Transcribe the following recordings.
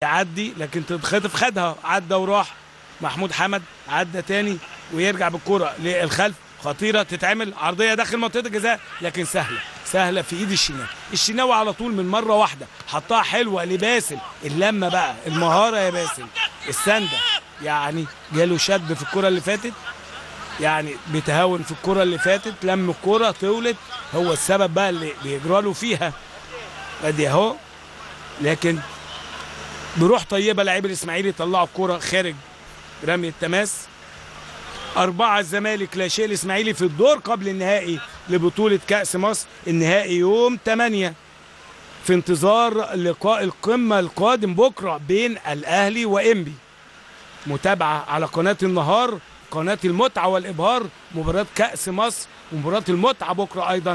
يعدي لكن تتخطف خدها عدى وراح محمود حمد عدى تاني ويرجع بالكرة للخلف خطيرة تتعمل عرضية داخل منطقة الجزاء لكن سهلة سهلة في ايد الشناوي الشناوي على طول من مرة واحدة حطها حلوة لباسم اللمة بقى المهارة يا باسم السندة يعني جاله شد في الكرة اللي فاتت يعني بيتهاون في الكرة اللي فاتت لم الكرة طولت هو السبب بقى اللي بيجرى له فيها ادي اهو لكن بروح طيبة لعيب الاسماعيلي طلعوا الكرة خارج رمي التماس أربعة الزمالك لا شيء الإسماعيلي في الدور قبل النهائي لبطولة كأس مصر النهائي يوم 8 في انتظار لقاء القمة القادم بكرة بين الأهلي وإنبي متابعة على قناة النهار قناة المتعة والإبهار مباراة كأس مصر ومباراة المتعة بكرة أيضا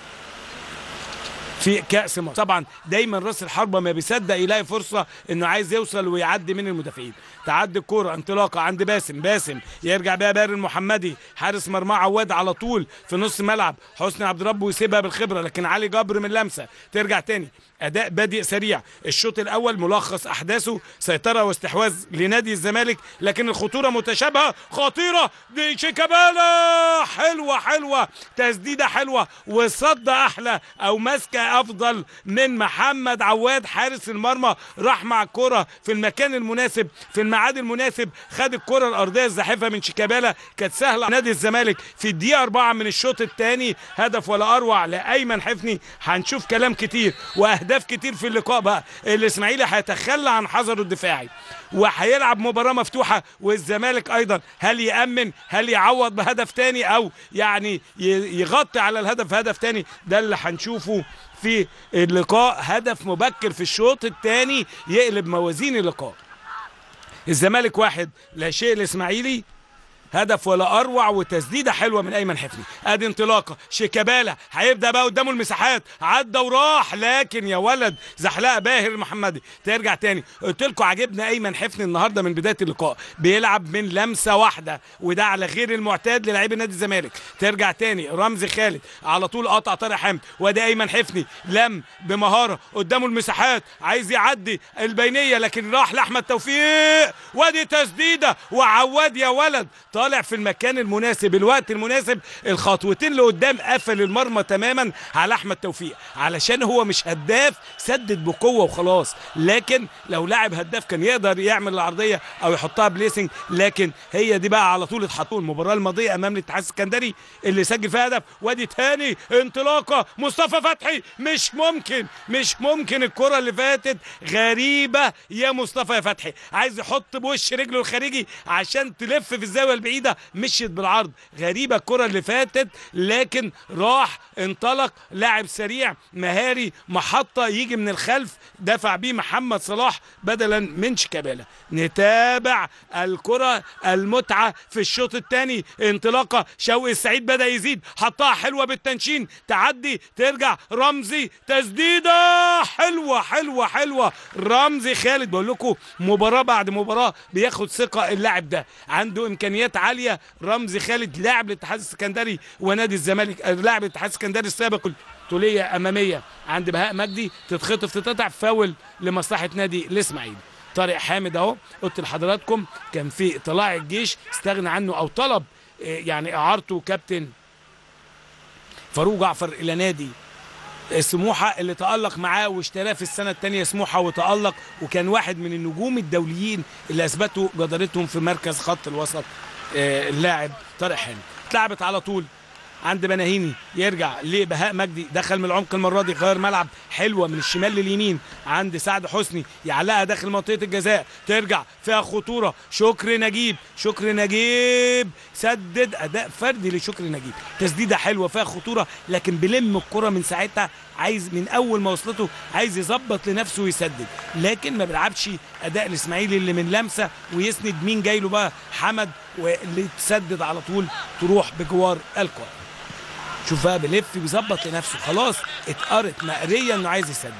في كأس مصر طبعا دايما راس الحربة ما بيصدق يلاقي فرصة انه عايز يوصل ويعدي من المدافعين تعدي الكرة انطلاقة عند باسم باسم يرجع بيها بارن محمدي حارس مرمى عواد على طول في نص ملعب حسني عبد ربه ويسيبها بالخبرة لكن علي جبر من لمسة ترجع تاني اداء بادئ سريع الشوط الاول ملخص احداثه سيطره واستحواذ لنادي الزمالك لكن الخطوره متشابهه خطيره دي شيكابالا حلوه حلوه تسديده حلوه وصد احلى او ماسكه افضل من محمد عواد حارس المرمى راح مع الكره في المكان المناسب في الميعاد المناسب خد الكره الارضيه الزاحفه من شيكابالا كانت سهله نادي الزمالك في الدقيقه أربعة من الشوط الثاني هدف ولا اروع لايمن حفني هنشوف كلام كتير واهداف كتير في اللقاء بقى الاسماعيلي هيتخلى عن حذره الدفاعي وهيلعب مباراه مفتوحه والزمالك ايضا هل يامن هل يعوض بهدف تاني او يعني ي- يغطي على الهدف هدف تاني ده اللي هنشوفه في اللقاء هدف مبكر في الشوط الثاني يقلب موازين اللقاء الزمالك واحد لا شيء الاسماعيلي هدف ولا اروع وتسديده حلوه من ايمن حفني ادي انطلاقه شيكابالا هيبدا بقى قدامه المساحات عدى وراح لكن يا ولد زحلقه باهر المحمدي ترجع تاني قلت لكم عجبنا ايمن حفني النهارده من بدايه اللقاء بيلعب من لمسه واحده وده على غير المعتاد للاعيب نادي الزمالك ترجع تاني رمزي خالد على طول قطع طارق حامد وادي ايمن حفني لم بمهاره قدامه المساحات عايز يعدي البينيه لكن راح لاحمد توفيق وادي تسديده وعواد يا ولد طالع في المكان المناسب الوقت المناسب الخطوتين لقدام قفل المرمى تماما على احمد توفيق علشان هو مش هداف سدد بقوه وخلاص لكن لو لاعب هداف كان يقدر يعمل العرضيه او يحطها بليسنج لكن هي دي بقى على طول اتحطوا المباراه الماضيه امام الاتحاد السكندري اللي سجل فيها هدف وادي تاني انطلاقه مصطفى فتحي مش ممكن مش ممكن الكره اللي فاتت غريبه يا مصطفى يا فتحي عايز يحط بوش رجله الخارجي عشان تلف في الزاويه البعيده مشيت بالعرض غريبه الكره اللي فاتت لكن راح انطلق لاعب سريع مهاري محطه يجي من الخلف دفع بيه محمد صلاح بدلا من شيكابالا نتابع الكره المتعه في الشوط الثاني انطلاقه شوقي السعيد بدا يزيد حطها حلوه بالتنشين تعدي ترجع رمزي تسديده حلوه حلوه حلوه رمزي خالد بقول لكم مباراه بعد مباراه بياخد ثقه اللاعب ده عنده امكانيات عاليه رمزي خالد لاعب الاتحاد السكندري ونادي الزمالك آه، لاعب الاتحاد السكندري السابق طوليه اماميه عند بهاء مجدي تتخطف تتقطع فاول لمصلحه نادي الاسماعيلي طارق حامد اهو قلت لحضراتكم كان في طلاع الجيش استغنى عنه او طلب آه، يعني اعارته كابتن فاروق جعفر الى نادي سموحه اللي تالق معاه واشتراه في السنه الثانيه سموحه وتالق وكان واحد من النجوم الدوليين اللي اثبتوا جدارتهم في مركز خط الوسط آه، اللاعب طارق حامد اتلعبت على طول عند بناهيني يرجع لبهاء مجدي دخل من العمق المره دي غير ملعب حلوه من الشمال لليمين عند سعد حسني يعلقها داخل منطقه الجزاء ترجع فيها خطوره شكري نجيب شكري نجيب سدد اداء فردي لشكري نجيب تسديده حلوه فيها خطوره لكن بلم الكره من ساعتها عايز من اول ما وصلته عايز يظبط لنفسه ويسدد لكن ما بيلعبش اداء الاسماعيلي اللي من لمسه ويسند مين جاي له بقى حمد واللي تسدد على طول تروح بجوار الكره شوف بقى بيلف بيظبط لنفسه خلاص اتقرت مقريه انه عايز يسدد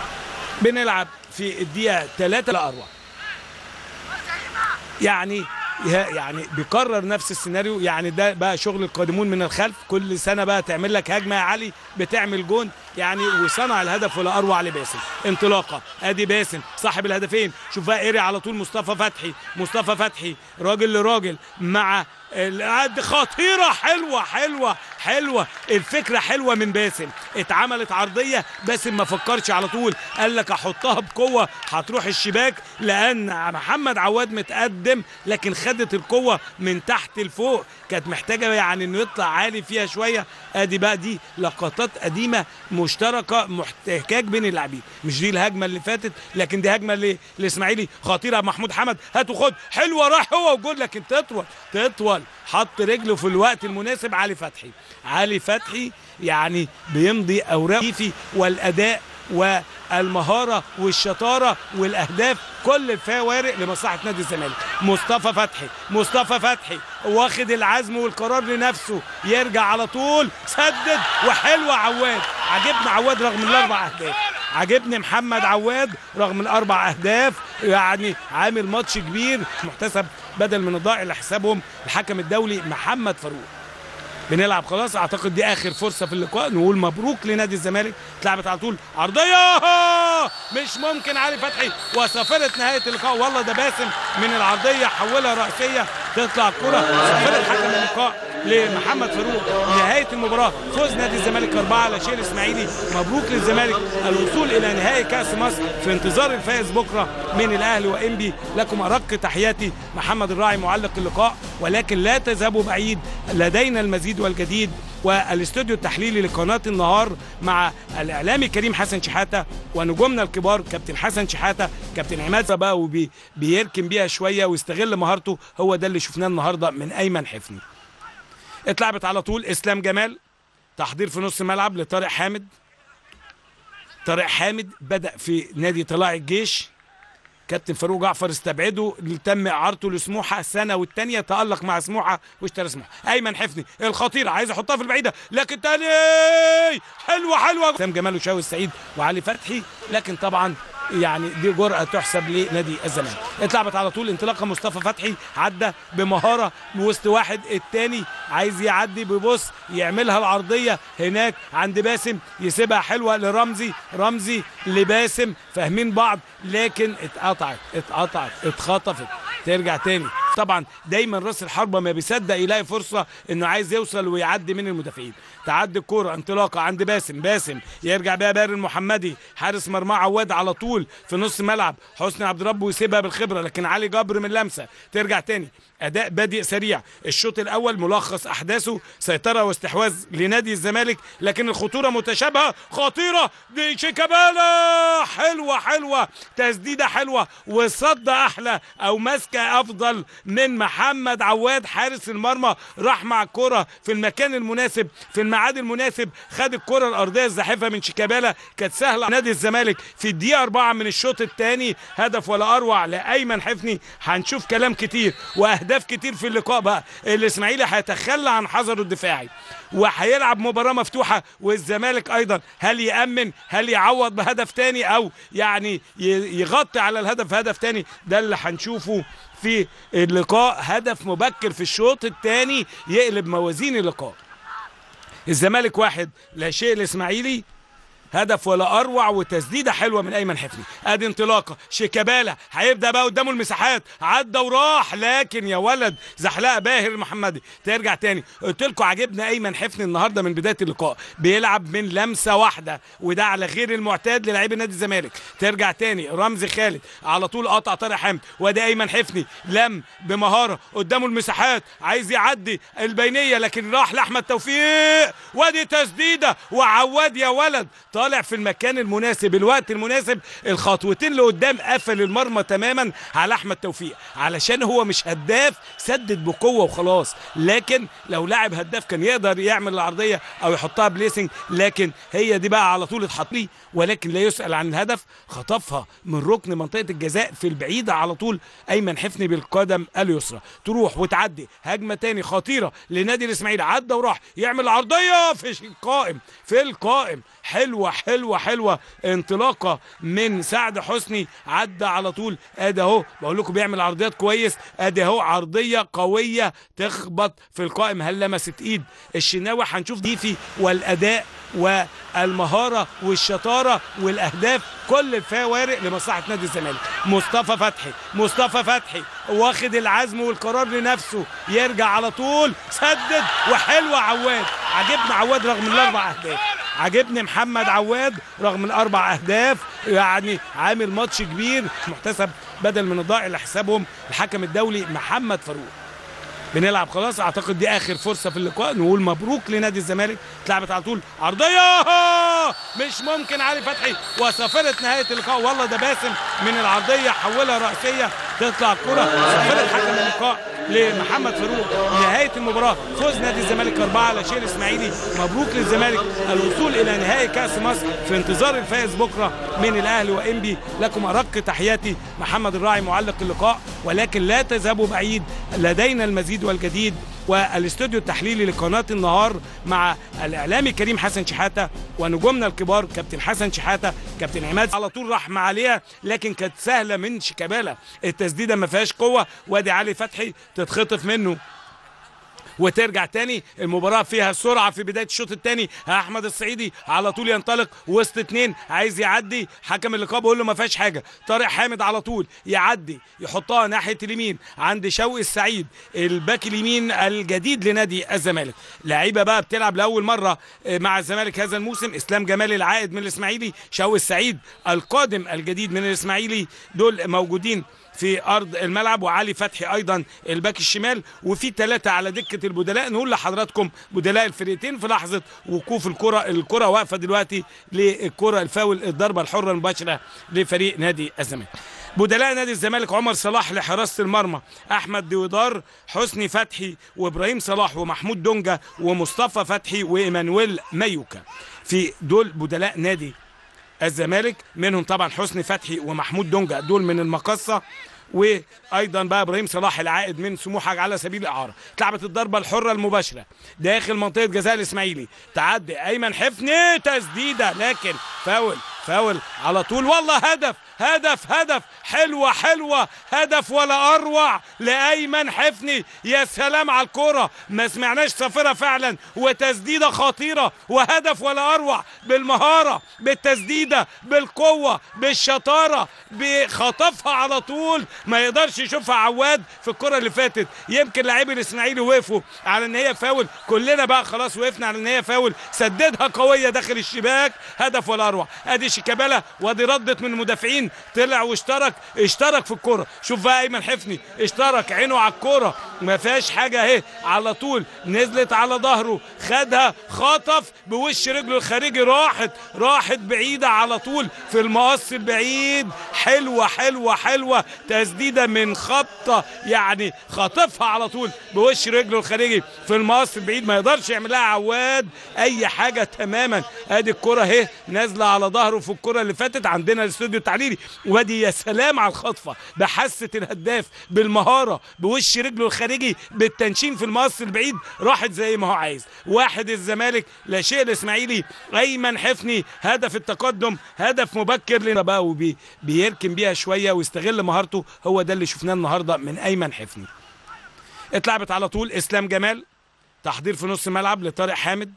بنلعب في الدقيقه 3 لا اروع يعني يعني بيكرر نفس السيناريو يعني ده بقى شغل القادمون من الخلف كل سنه بقى تعمل لك هجمه يا علي بتعمل جون يعني وصنع الهدف ولا اروع لباسم انطلاقه ادي باسم صاحب الهدفين شوف بقى قري على طول مصطفى فتحي مصطفى فتحي راجل لراجل مع القد خطيرة حلوة حلوة حلوة الفكرة حلوة من باسم اتعملت عرضية باسم ما فكرش على طول قال لك احطها بقوة هتروح الشباك لان محمد عواد متقدم لكن خدت القوة من تحت لفوق كانت محتاجة يعني انه يطلع عالي فيها شوية ادي بقى دي لقطات قديمة مشتركة محتاج بين اللاعبين مش دي الهجمة اللي فاتت لكن دي هجمة لاسماعيلي خطيرة محمود حمد هاتوا خد حلوة راح هو وجول لكن تطول تطول حط رجله في الوقت المناسب علي فتحي علي فتحي يعني بيمضي اوراق فيه والاداء والمهاره والشطاره والاهداف كل الفوارق لمصلحه نادي الزمالك مصطفى فتحي مصطفى فتحي واخد العزم والقرار لنفسه يرجع على طول سدد وحلوه عواد عجبني عواد رغم الاربع اهداف عجبني محمد عواد رغم الاربع اهداف يعني عامل ماتش كبير محتسب بدل من الضائع اللي حسابهم الحكم الدولي محمد فاروق بنلعب خلاص اعتقد دي اخر فرصه في اللقاء نقول مبروك لنادي الزمالك اتلعبت على طول عرضيه مش ممكن علي فتحي وصافره نهايه اللقاء والله ده باسم من العرضيه حولها راسيه تطلع الكره صافره حكم اللقاء لمحمد فاروق نهايه المباراه فوز نادي الزمالك 4 على شير اسماعيلي مبروك للزمالك الوصول الى نهائي كاس مصر في انتظار الفائز بكره من الاهلي وانبي لكم ارق تحياتي محمد الراعي معلق اللقاء ولكن لا تذهبوا بعيد لدينا المزيد والجديد والاستوديو التحليلي لقناه النهار مع الاعلامي كريم حسن شحاته ونجومنا الكبار كابتن حسن شحاته كابتن عماد بقى وبيركن بيها شويه ويستغل مهارته هو ده اللي شفناه النهارده من ايمن حفني اتلعبت على طول اسلام جمال تحضير في نص الملعب لطارق حامد طارق حامد بدا في نادي طلائع الجيش كابتن فاروق جعفر استبعده تم اعارته لسموحه سنه والثانيه تالق مع سموحه واشترى سموحه ايمن حفني الخطيره عايز يحطها في البعيده لكن تاني حلوه حلوه سام جمال وشاوي السعيد وعلي فتحي لكن طبعا يعني دي جرأة تحسب لنادي الزمالك اتلعبت على طول انطلاقه مصطفى فتحي عدى بمهاره وسط واحد الثاني عايز يعدي ببص يعملها العرضيه هناك عند باسم يسيبها حلوه لرمزي رمزي لباسم فاهمين بعض لكن اتقطعت اتقطعت اتخطفت ترجع تاني طبعا دايما راس الحربه ما بيصدق يلاقي فرصه انه عايز يوصل ويعدي من المدافعين تعدي الكوره انطلاقه عند باسم باسم يرجع بيها باري المحمدي حارس مرمى عواد على طول في نص ملعب حسني عبد ربه ويسيبها بالخبره لكن علي جبر من لمسه ترجع تاني اداء بادئ سريع الشوط الاول ملخص احداثه سيطره واستحواذ لنادي الزمالك لكن الخطوره متشابهه خطيره دي شيكابالا حلوه حلوه تسديده حلوه وصد احلى او ماسكه افضل من محمد عواد حارس المرمى راح مع الكره في المكان المناسب في الميعاد المناسب خد الكره الارضيه الزاحفه من شيكابالا كانت سهله نادي الزمالك في الدقيقه 4 من الشوط الثاني هدف ولا اروع لايمن حفني هنشوف كلام كتير واهداف كتير في اللقاء بقى الاسماعيلي هيتخلى عن حذره الدفاعي وهيلعب مباراه مفتوحه والزمالك ايضا هل يامن هل يعوض بهدف تاني او يعني يغطي على الهدف هدف تاني ده اللي هنشوفه في اللقاء هدف مبكر في الشوط الثاني يقلب موازين اللقاء الزمالك واحد لا شيء الاسماعيلي هدف ولا اروع وتسديده حلوه من ايمن حفني ادي انطلاقه شيكابالا هيبدا بقى قدامه المساحات عدى وراح لكن يا ولد زحلقه باهر المحمدي ترجع تاني قلت لكم عجبنا ايمن حفني النهارده من بدايه اللقاء بيلعب من لمسه واحده وده على غير المعتاد للاعيبه نادي الزمالك ترجع تاني رمزي خالد على طول قطع طارق حامد وادي ايمن حفني لم بمهاره قدامه المساحات عايز يعدي البينيه لكن راح لاحمد توفيق وادي تسديده وعواد يا ولد طالع في المكان المناسب الوقت المناسب الخطوتين اللي قدام قفل المرمى تماما على احمد توفيق علشان هو مش هداف سدد بقوه وخلاص لكن لو لاعب هداف كان يقدر يعمل العرضيه او يحطها بليسنج لكن هي دي بقى على طول اتحط لي ولكن لا يسال عن الهدف خطفها من ركن منطقه الجزاء في البعيده على طول ايمن حفني بالقدم اليسرى تروح وتعدي هجمه تاني خطيره لنادي الاسماعيلي عدى وراح يعمل عرضيه في القائم في القائم حلوه حلوه حلوه انطلاقه من سعد حسني عدى على طول ادي اهو بقول لكم بيعمل عرضيات كويس ادي اهو عرضيه قويه تخبط في القائم هل لمست ايد الشناوي هنشوف دي في والاداء والمهاره والشطاره والاهداف كل الفوارق لمصلحه نادي الزمالك مصطفى فتحي مصطفى فتحي واخد العزم والقرار لنفسه يرجع على طول سدد وحلوه عواد عجبني عواد رغم الاربع اهداف عجبني محمد عواد رغم الاربع اهداف يعني عامل ماتش كبير محتسب بدل من الضائع لحسابهم الحكم الدولي محمد فاروق بنلعب خلاص اعتقد دي اخر فرصه في اللقاء نقول مبروك لنادي الزمالك اتلعبت على طول عرضيه مش ممكن علي فتحي وصافره نهايه اللقاء والله ده باسم من العرضيه حولها راسيه تطلع الكره صافره حكم اللقاء لمحمد فاروق نهايه المباراه فوز نادي الزمالك أربعة على شير اسماعيلي مبروك للزمالك الوصول الى نهائي كاس مصر في انتظار الفائز بكره من الاهلي وانبي لكم ارق تحياتي محمد الراعي معلق اللقاء ولكن لا تذهبوا بعيد لدينا المزيد والجديد والاستوديو التحليلي لقناه النهار مع الاعلامي كريم حسن شحاته ونجومنا الكبار كابتن حسن شحاته كابتن عماد على طول راح مع عليها لكن كانت سهله من شيكابالا التسديده ما فيهاش قوه وادي علي فتحي تتخطف منه وترجع تاني المباراة فيها سرعة في بداية الشوط الثاني أحمد الصعيدي على طول ينطلق وسط اتنين عايز يعدي حكم اللقاء بيقول له ما فيهاش حاجة طارق حامد على طول يعدي يحطها ناحية اليمين عند شوقي السعيد الباك اليمين الجديد لنادي الزمالك لعيبة بقى بتلعب لأول مرة مع الزمالك هذا الموسم إسلام جمال العائد من الإسماعيلي شوقي السعيد القادم الجديد من الإسماعيلي دول موجودين في ارض الملعب وعلي فتحي ايضا الباك الشمال وفي ثلاثه على دكه البدلاء نقول لحضراتكم بدلاء الفريقين في لحظه وقوف الكره الكره واقفه دلوقتي للكره الفاول الضربه الحره المباشره لفريق نادي الزمالك بدلاء نادي الزمالك عمر صلاح لحراسه المرمى احمد ديودار حسني فتحي وابراهيم صلاح ومحمود دونجا ومصطفى فتحي وايمانويل مايوكا في دول بدلاء نادي الزمالك منهم طبعا حسني فتحي ومحمود دونجا دول من المقصه وايضا بقى ابراهيم صلاح العائد من سموحه على سبيل الاعاره اتلعبت الضربه الحره المباشره داخل منطقه جزاء الاسماعيلي تعدي ايمن حفني تسديده لكن فاول فاول على طول والله هدف هدف هدف حلوة حلوة هدف ولا أروع لأيمن حفني يا سلام على الكرة ما سمعناش صافرة فعلا وتسديدة خطيرة وهدف ولا أروع بالمهارة بالتسديدة بالقوة بالشطارة بخطفها على طول ما يقدرش يشوفها عواد في الكرة اللي فاتت يمكن لاعبي الإسماعيلي وقفوا على إن هي فاول كلنا بقى خلاص وقفنا على إن هي فاول سددها قوية داخل الشباك هدف ولا أروع أدي شيكابالا وادي ردت من المدافعين طلع واشترك اشترك في الكرة شوف بقى ايمن حفني اشترك عينه على الكرة ما فيهاش حاجة اهي على طول نزلت على ظهره خدها خطف بوش رجله الخارجي راحت راحت بعيدة على طول في المقص البعيد حلوة حلوة حلوة تسديدة من خبطة يعني خاطفها على طول بوش رجله الخارجي في المقص البعيد ما يقدرش يعملها عواد اي حاجة تماما ادي الكرة اهي نازلة على ظهره في الكرة اللي فاتت عندنا الاستوديو التحليلي وادي يا سلام على الخطفه بحسه الهداف بالمهاره بوش رجله الخارجي بالتنشين في المقص البعيد راحت زي ما هو عايز واحد الزمالك لا شيء الاسماعيلي ايمن حفني هدف التقدم هدف مبكر لنا بقى وبي بيركن بيها شويه ويستغل مهارته هو ده اللي شفناه النهارده من ايمن حفني اتلعبت على طول اسلام جمال تحضير في نص الملعب لطارق حامد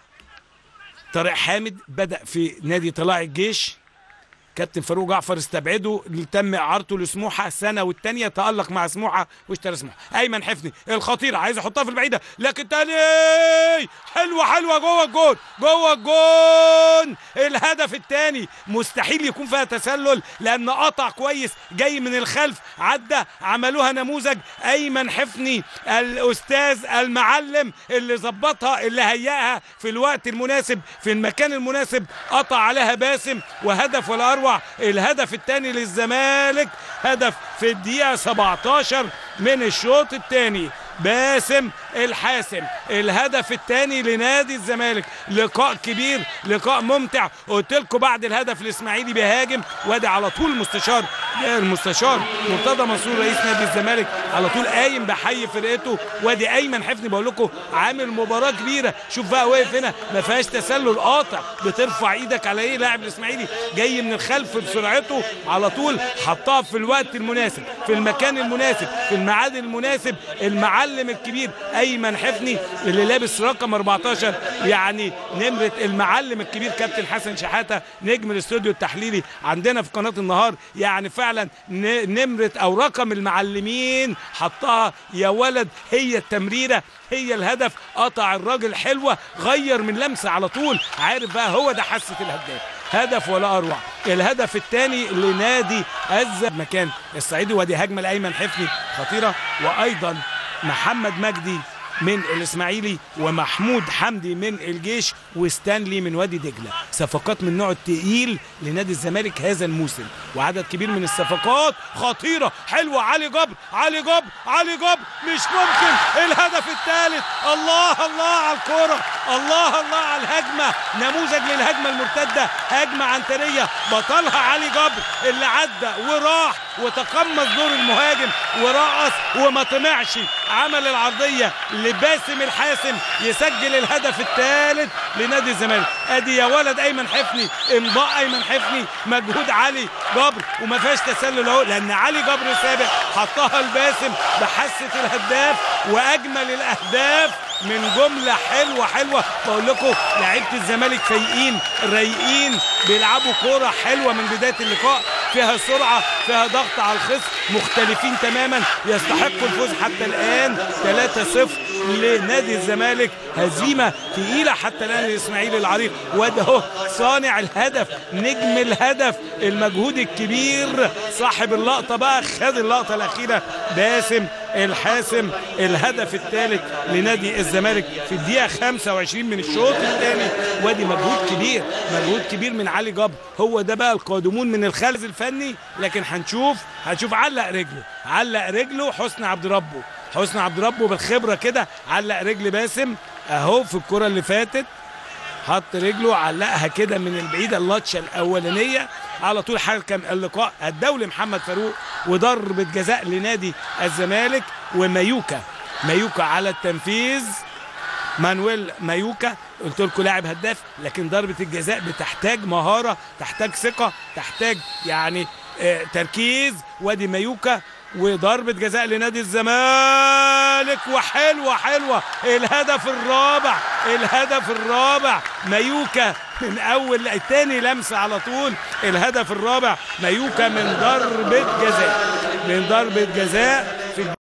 طارق حامد بدا في نادي طلائع الجيش كابتن فاروق جعفر استبعده اللي تم اعارته لسموحه سنه والثانيه تالق مع سموحه واشترى سموحه ايمن حفني الخطيره عايز يحطها في البعيده لكن تاني حلوه حلوه جوه الجون جوه الجون الهدف الثاني مستحيل يكون فيها تسلل لان قطع كويس جاي من الخلف عدى عملوها نموذج ايمن حفني الاستاذ المعلم اللي ظبطها اللي هيئها في الوقت المناسب في المكان المناسب قطع عليها باسم وهدف ولا اروع الهدف الثاني للزمالك هدف في الدقيقه 17 من الشوط الثاني باسم الحاسم الهدف الثاني لنادي الزمالك لقاء كبير لقاء ممتع قلت لكم بعد الهدف الاسماعيلي بيهاجم وادي على طول مستشار المستشار مرتضى منصور رئيس نادي الزمالك على طول قايم بحي فرقته وادي ايمن حفني بقول لكم عامل مباراه كبيره شوف بقى واقف هنا ما فيهاش تسلل قاطع بترفع ايدك على ايه لاعب الاسماعيلي جاي من الخلف بسرعته على طول حطها في الوقت المناسب في المكان المناسب في الميعاد المناسب المعلم الكبير ايمن حفني اللي لابس رقم 14 يعني نمره المعلم الكبير كابتن حسن شحاته نجم الاستوديو التحليلي عندنا في قناه النهار يعني فعلا نمره او رقم المعلمين حطها يا ولد هي التمريره هي الهدف قطع الراجل حلوه غير من لمسه على طول عارف بقى هو ده حاسه الهداف هدف ولا اروع الهدف الثاني لنادي الزب مكان الصعيدي وادي هجمه لايمن حفني خطيره وايضا محمد مجدي من الاسماعيلي ومحمود حمدي من الجيش وستانلي من وادي دجله صفقات من نوع التقيل لنادي الزمالك هذا الموسم وعدد كبير من الصفقات خطيره حلوه علي جبر علي جبر علي جبر مش ممكن الهدف الثالث الله الله على الكوره الله الله على الهجمه نموذج للهجمه المرتده هجمه عنتريه بطلها علي جبر اللي عدى وراح وتقمص دور المهاجم ورقص وما طمعش عمل العرضيه لباسم الحاسم يسجل الهدف الثالث لنادي الزمالك ادي يا ولد ايمن حفني امضاء ايمن حفني مجهود علي جبر وما فيهاش تسلل اهو لان علي جبر سابق حطها لباسم بحسه الهداف واجمل الاهداف من جمله حلوه حلوه بقول لكم لعيبه الزمالك فايقين رايقين بيلعبوا كوره حلوه من بدايه اللقاء فيها سرعه فيها ضغط على الخصم مختلفين تماما يستحقوا الفوز حتى الان 3-0 لنادي الزمالك هزيمه ثقيله حتى الان الاسماعيلي العريق وده اهو صانع الهدف نجم الهدف المجهود الكبير صاحب اللقطه بقى خد اللقطه الاخيره باسم الحاسم الهدف الثالث لنادي الزمالك في الدقيقه 25 من الشوط الثاني وادي مجهود كبير مجهود كبير من علي جبر هو ده بقى القادمون من الخلف الفني لكن هنشوف هنشوف علق رجله علق رجله حسني عبد ربه حسني عبد ربه بالخبره كده علق رجل باسم اهو في الكره اللي فاتت حط رجله علقها كده من البعيده اللطشه الاولانيه على طول حكم اللقاء الدولي محمد فاروق وضربه جزاء لنادي الزمالك ومايوكا مايوكا على التنفيذ مانويل مايوكا قلت لكم لاعب هداف لكن ضربه الجزاء بتحتاج مهاره تحتاج ثقه تحتاج يعني آه تركيز وادي مايوكا وضربة جزاء لنادي الزمالك وحلوة حلوة الهدف الرابع الهدف الرابع مايوكا من أول تاني لمسة على طول الهدف الرابع مايوكا من ضربة جزاء من ضربة جزاء في